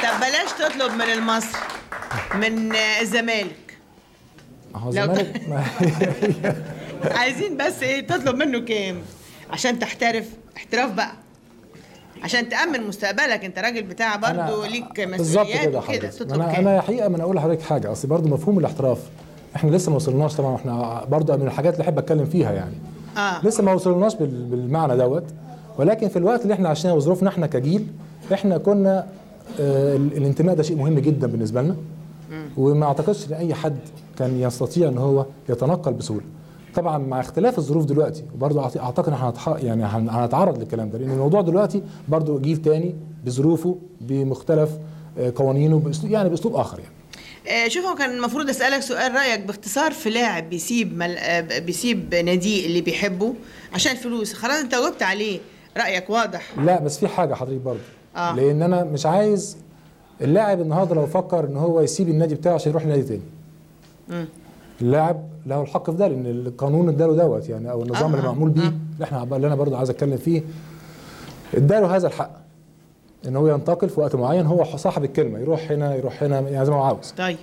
طب بلاش تطلب من المصري من آه، الزمالك هو لو الزمالك ما- عايزين بس ايه تطلب منه كام عشان تحترف احتراف بقى عشان تأمن مستقبلك انت راجل بتاع برضه أنا- ليك بالظبط مسؤوليات كده وكده حضرتك تطلب انا كام انا حقيقه ما انا اقول لحضرتك حاجه اصل برضه مفهوم الاحتراف احنا لسه ما وصلناش طبعا احنا برضه من الحاجات اللي احب اتكلم فيها يعني اه لسه ما وصلناش بال- بالمعنى دوت ولكن في الوقت اللي احنا عشناه وظروفنا احنا كجيل احنا كنا آه، ال- الانتماء ده شيء مهم جدا بالنسبه لنا وما اعتقدش ان اي حد كان يستطيع ان هو يتنقل بسهوله طبعا مع اختلاف الظروف دلوقتي وبرضه أعت- اعتقد ان احنا هنتح- يعني هن- هنتعرض للكلام ده لان الموضوع دلوقتي برضه جيل تاني بظروفه بمختلف آه، قوانينه باسلوب يعني باسلوب اخر يعني آه، شوف هو كان المفروض اسالك سؤال رايك باختصار في لاعب بيسيب مل... آه، بيسيب ناديه اللي بيحبه عشان الفلوس خلاص انت جاوبت عليه رايك واضح لا بس في حاجه حضرتك برضه آه. لان انا مش عايز اللاعب النهارده لو فكر ان هو يسيب النادي بتاعه عشان يروح نادي تاني مم. اللاعب له الحق في ده لان القانون اداله دوت يعني او النظام آه، اللي آه، معمول بيه آه. اللي احنا اللي انا برضه عايز اتكلم فيه اداله هذا الحق ان هو ينتقل في وقت معين هو صاحب الكلمه يروح هنا يروح هنا يعني زي ما هو عاوز طيب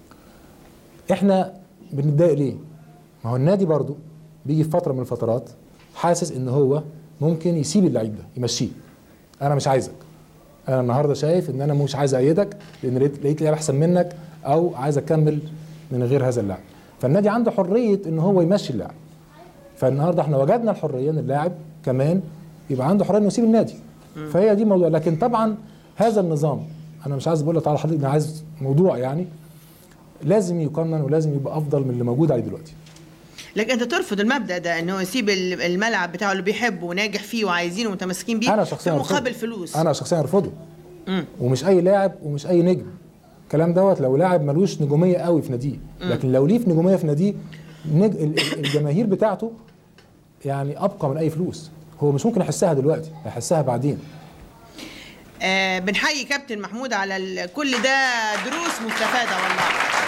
احنا بنتضايق ليه؟ ما هو النادي برضو بيجي في فتره من الفترات حاسس ان هو ممكن يسيب اللعيب ده يمشيه انا مش عايزك انا النهارده شايف ان انا مش عايز ايدك لان لقيت لقيت لاعب احسن منك او عايز اكمل من غير هذا اللاعب فالنادي عنده حريه ان هو يمشي اللاعب فالنهارده احنا وجدنا الحريه ان اللاعب كمان يبقى عنده حريه انه يسيب النادي فهي دي الموضوع لكن طبعا هذا النظام انا مش عايز بقول لك على حضرتك انا عايز موضوع يعني لازم يقنن ولازم يبقى افضل من اللي موجود عليه دلوقتي لكن انت ترفض المبدا ده انه يسيب ال- الملعب بتاعه اللي بيحبه وناجح فيه وعايزينه ومتمسكين بيه انا شخصيا في أرفضه. مقابل فلوس انا شخصيا ارفضه مم. ومش اي لاعب ومش اي نجم الكلام دوت لو لاعب ملوش نجوميه قوي في ناديه لكن لو ليه في نجوميه في ناديه نج... ال- ال- الجماهير بتاعته يعني ابقى من اي فلوس هو مش ممكن يحسها دلوقتي هيحسها بعدين آه بنحيي كابتن محمود على ال- كل ده دروس مستفاده والله